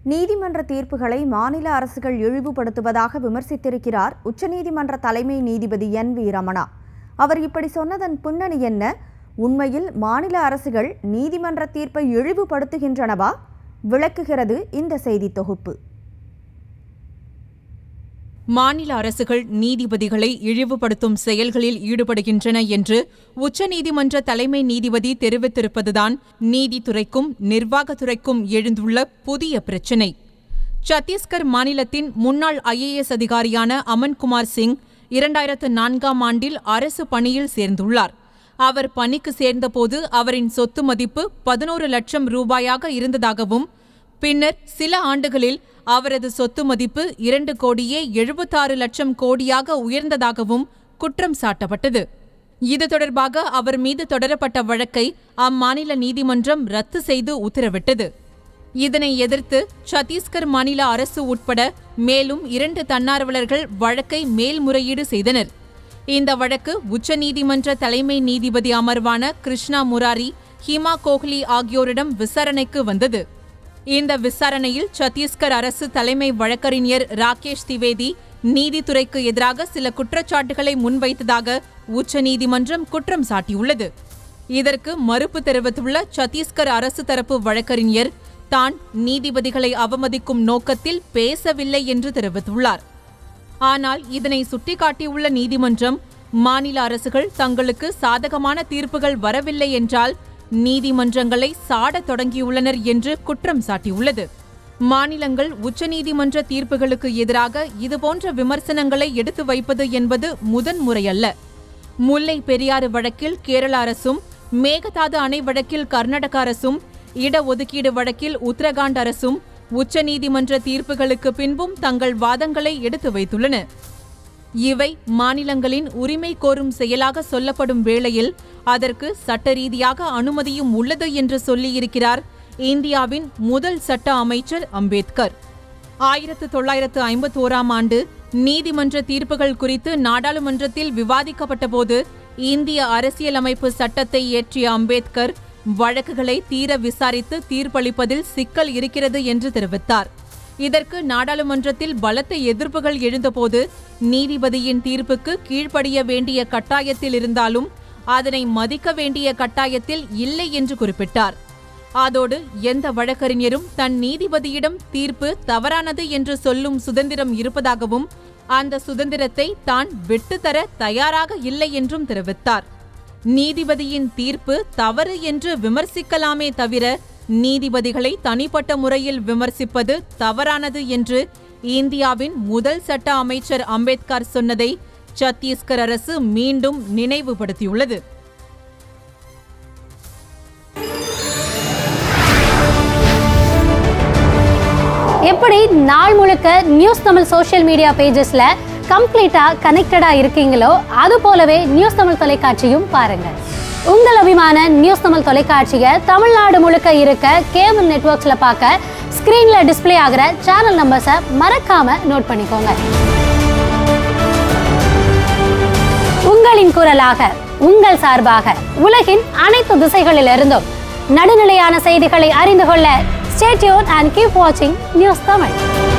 நீதிமன்ற தீர்ப்புகளை மாநில அரசுகள் இழிவுபடுத்துவதாக விமர்சித்திருக்கிறார் உச்சநீதிமன்ற தலைமை நீதிபதி என் வி ரமணா அவர் இப்படி சொன்னதன் பின்னணி என்ன உண்மையில் மாநில அரசுகள் நீதிமன்ற தீர்ப்பை இழிவுபடுத்துகின்றனவா விளக்குகிறது இந்த செய்தி தொகுப்பு மாநில அரசுகள் நீதிபதிகளை இழிவுபடுத்தும் செயல்களில் ஈடுபடுகின்றன என்று உச்சநீதிமன்ற தலைமை நீதிபதி தெரிவித்திருப்பதுதான் நீதித்துறைக்கும் நிர்வாகத்துறைக்கும் எழுந்துள்ள புதிய பிரச்சினை சத்தீஸ்கர் மாநிலத்தின் முன்னாள் ஐஏஎஸ் அதிகாரியான அமன்குமார் சிங் இரண்டாயிரத்து நான்காம் ஆண்டில் அரசு பணியில் சேர்ந்துள்ளார் அவர் பணிக்கு சேர்ந்தபோது அவரின் சொத்து மதிப்பு பதினோரு லட்சம் ரூபாயாக இருந்ததாகவும் பின்னர் சில ஆண்டுகளில் அவரது சொத்து மதிப்பு இரண்டு கோடியே எழுபத்தாறு லட்சம் கோடியாக உயர்ந்ததாகவும் குற்றம் சாட்டப்பட்டது இது தொடர்பாக அவர் மீது தொடரப்பட்ட வழக்கை அம்மாநில நீதிமன்றம் ரத்து செய்து உத்தரவிட்டது இதனை எதிர்த்து சத்தீஸ்கர் மாநில அரசு உட்பட மேலும் இரண்டு தன்னார்வலர்கள் வழக்கை மேல்முறையீடு செய்தனர் இந்த வழக்கு உச்சநீதிமன்ற தலைமை நீதிபதி அமர்வான கிருஷ்ணா முராரி ஹிமா கோஹ்லி ஆகியோரிடம் விசாரணைக்கு வந்தது இந்த விசாரணையில் சத்தீஸ்கர் அரசு தலைமை வழக்கறிஞர் ராகேஷ் திவேதி நீதித்துறைக்கு எதிராக சில குற்றச்சாட்டுகளை முன்வைத்ததாக உச்சநீதிமன்றம் குற்றம் சாட்டியுள்ளது இதற்கு மறுப்பு தெரிவித்துள்ள சத்தீஸ்கர் அரசு தரப்பு வழக்கறிஞர் தான் நீதிபதிகளை அவமதிக்கும் நோக்கத்தில் பேசவில்லை என்று தெரிவித்துள்ளார் ஆனால் இதனை சுட்டிக்காட்டியுள்ள நீதிமன்றம் மாநில அரசுகள் தங்களுக்கு சாதகமான தீர்ப்புகள் வரவில்லை என்றால் நீதிமன்றங்களை சாடத் தொடங்கியுள்ளனர் என்று குற்றம் சாட்டியுள்ளது மாநிலங்கள் உச்சநீதிமன்ற தீர்ப்புகளுக்கு எதிராக இதுபோன்ற விமர்சனங்களை எடுத்து வைப்பது என்பது முதன்முறையல்ல முல்லை பெரியாறு வழக்கில் கேரள அரசும் மேகதாது அணை வழக்கில் கர்நாடக அரசும் இடஒதுக்கீடு வழக்கில் உத்தரகாண்ட் அரசும் உச்சநீதிமன்ற தீர்ப்புகளுக்கு பின்பும் தங்கள் வாதங்களை எடுத்து வைத்துள்ளன இவை மாநிலங்களின் உரிமை கோரும் செயலாக சொல்லப்படும் வேளையில் அதற்கு சட்ட ரீதியாக அனுமதியும் உள்ளது என்று சொல்லியிருக்கிறார் இந்தியாவின் முதல் சட்ட அமைச்சர் அம்பேத்கர் ஆயிரத்து தொள்ளாயிரத்து ஐம்பத்தோராம் ஆண்டு நீதிமன்ற தீர்ப்புகள் குறித்து நாடாளுமன்றத்தில் விவாதிக்கப்பட்டபோது இந்திய அரசியலமைப்பு சட்டத்தை இயற்றிய அம்பேத்கர் வழக்குகளை தீர விசாரித்து தீர்ப்பளிப்பதில் சிக்கல் இருக்கிறது என்று தெரிவித்தார் இதற்கு நாடாளுமன்றத்தில் பலத்த எதிர்ப்புகள் எழுந்தபோது நீதிபதியின் தீர்ப்புக்கு கீழ்ப்படிய வேண்டிய கட்டாயத்தில் இருந்தாலும் அதனை மதிக்க வேண்டிய கட்டாயத்தில் இல்லை என்று குறிப்பிட்டார் அதோடு எந்த வழக்கறிஞரும் தன் நீதிபதியிடம் தீர்ப்பு தவறானது என்று சொல்லும் சுதந்திரம் இருப்பதாகவும் அந்த சுதந்திரத்தை தான் விட்டுத்தர தயாராக இல்லை என்றும் தெரிவித்தார் நீதிபதியின் தீர்ப்பு தவறு என்று விமர்சிக்கலாமே தவிர நீதிபதிகளை தனிப்பட்ட முறையில் விமர்சிப்பது தவறானது என்று இந்தியாவின் முதல் சட்ட அமைச்சர் அம்பேத்கர் சொன்னதை சத்தீஸ்கர் அரசு மீண்டும் நினைவுபடுத்தியுள்ளது எப்படி நாள் முழுக்க நியூஸ் தமிழ் சோஷியல் மீடியா பேஜஸ்ல கம்ப்ளீட்டா கனெக்டடா இருக்கீங்களோ அது போலவே நியூஸ் தமிழ் தொலைக்காட்சியும் பாருங்க உங்கள் அபிமான நியூஸ் தமிழ் தொலைக்காட்சியை தமிழ்நாடு முழுக்க இருக்க கேபிள் நெட்வொர்க்ஸ்ல பார்க்க ஸ்கிரீன்ல டிஸ்ப்ளே ஆகிற சேனல் நம்பர்ஸை மறக்காம நோட் பண்ணிக்கோங்க உங்களின் குரலாக உங்கள் சார்பாக உலகின் அனைத்து திசைகளிலிருந்தும் நடுநிலையான செய்திகளை அறிந்து கொள்ள ஸ்டேட்யூன் அண்ட் கீப் வாட்சிங் நியூஸ் தமிழ்